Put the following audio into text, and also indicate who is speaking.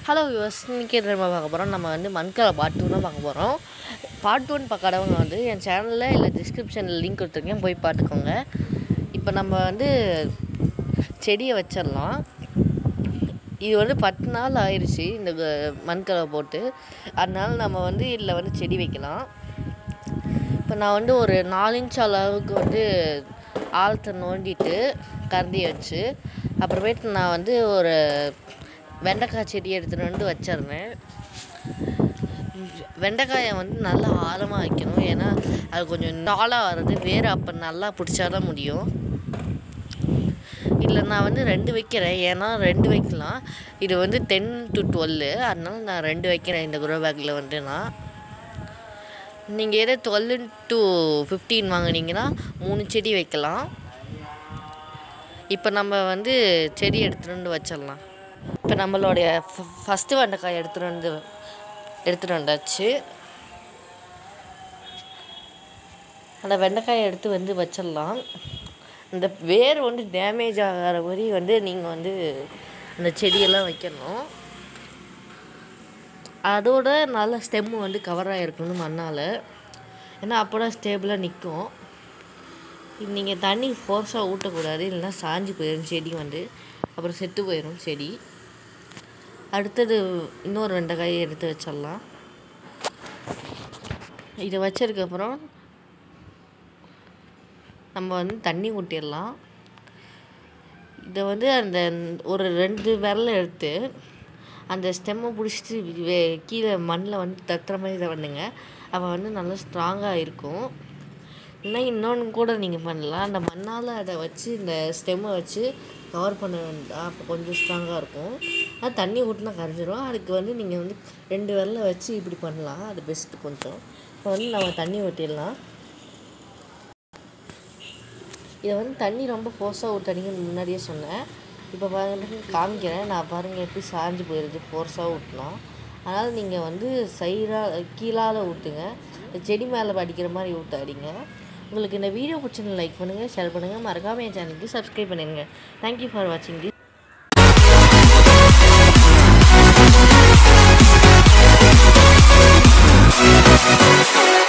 Speaker 1: hello use இன்னைக்கு நம்ம பார்க்க போகிறோம் நம்ம வந்து மண்கலை பார்ட் டூ தான் பார்க்க போகிறோம் பார்ட் ஒன் பார்க்காதவங்க வந்து என் சேனலில் இல்லை டிஸ்கிரிப்ஷனில் லிங்க் கொடுத்துருக்கேன் போய் பார்த்துக்கோங்க இப்போ நம்ம வந்து செடியை வச்சிடலாம் இது வந்து பத்து நாள் ஆயிடுச்சு இந்த க- மண்கலை போட்டு அதனால நம்ம வந்து இதில் வந்து செடி வைக்கலாம் இப்போ நான் வந்து ஒரு நாலு இன்ச் அளவுக்கு வந்து ஆழத்தை நோண்டிட்டு கரண்டி வச்சு அப்புறமேட்டு நான் வந்து ஒரு வெண்டைக்காய் செடி எடுத்துகிட்டு வந்து வச்சிடுறேன் வெண்டைக்காயை வந்து நல்லா ஆழமாக வைக்கணும் ஏன்னா அது கொஞ்சம் நாளாக வர்றது வேறு அப்போ நல்லா பிடிச்சாதான் முடியும் இல்லை நான் வந்து ரெண்டு வைக்கிறேன் ஏன்னா ரெண்டு வைக்கலாம் இது வந்து டென் டு டுவெல்லு அதனால நான் ரெண்டு வைக்கிறேன் இந்த குரோ பேக்கில் வந்து நான் நீங்கள் எதோ டுவெல் டு ஃபிஃப்டீன் வாங்குனீங்கன்னா மூணு செடி வைக்கலாம் இப்போ நம்ம வந்து செடி எடுத்துகிட்டு வந்து வச்சிடலாம் இப்போ நம்மளுடைய ஃபஸ்ட்டு வெண்டைக்காய் எடுத்துகிட்டு வந்து எடுத்துகிட்டு வந்தாச்சு அந்த வெண்டைக்காயை எடுத்து வந்து வச்சிடலாம் இந்த வேர் வந்து டேமேஜ் ஆகிற மாதிரி வந்து நீங்கள் வந்து அந்த செடியெல்லாம் வைக்கணும் அதோட நல்ல ஸ்டெம்மு வந்து கவர் ஆகிருக்கணும் மண்ணால் ஏன்னா அப்போ தான் ஸ்டேபிளாக நிற்கும் நீங்கள் தண்ணி ஃபோர்ஸாக ஊற்றக்கூடாது இல்லைன்னா சாஞ்சு போயிடும் செடி வந்து அப்புறம் செத்து போயிடும் செடி அடுத்தது இன்னொரு வெண்டைக்காயை எடுத்து வச்சிடலாம் இதை வச்சதுக்கப்புறம் நம்ம வந்து தண்ணி ஊற்றிடலாம் இதை வந்து அந்த ஒரு ரெண்டு விரல எடுத்து அந்த ஸ்டெம்மை பிடிச்சிட்டு வே- கீழே மண்ணில் வந்து தட்டுற மாதிரி இதை பண்ணுங்க அப்போ வந்து நல்லா ஸ்ட்ராங்காக இருக்கும் இல்லை இன்னொன்று கூட நீங்கள் பண்ணலாம் அந்த மண்ணால் அதை வச்சு இந்த ஸ்டெம்மை வச்சு கவர் பண்ண வேண்டாம் அப்போ கொஞ்சம் ஸ்ட்ராங்காக இருக்கும் அது தண்ணி ஊற்றினா கரைஞ்சிரும் அதுக்கு வந்து நீங்கள் வந்து ரெண்டு விரல வச்சு இப்படி பண்ணலாம் அது பெஸ்ட்டு கொஞ்சம் இப்போ வந்து நம்ம தண்ணி ஊற்றிடலாம் இதை வந்து தண்ணி ரொம்ப ஃபோர்ஸாக ஊற்றாதீங்கன்னு முன்னாடியே சொன்னேன் இப்போ பாருங்க காமிக்கிறேன் நான் பாருங்கள் எப்படி சாஞ்சு போயிடுது ஃபோர்ஸாக ஊற்றினா அதனால் நீங்கள் வந்து சைடாக கீழால் ஊற்றுங்க செடி மேலே அடிக்கிற மாதிரி ஊற்றாதீங்க உங்களுக்கு இந்த வீடியோ பிடிச்சிருந்து லைக் பண்ணுங்கள் ஷேர் பண்ணுங்கள் மறக்காமல் என் சேனலுக்கு சப்ஸ்கிரைப் பண்ணிடுங்க தேங்க்யூ ஃபார் வாட்சிங் தி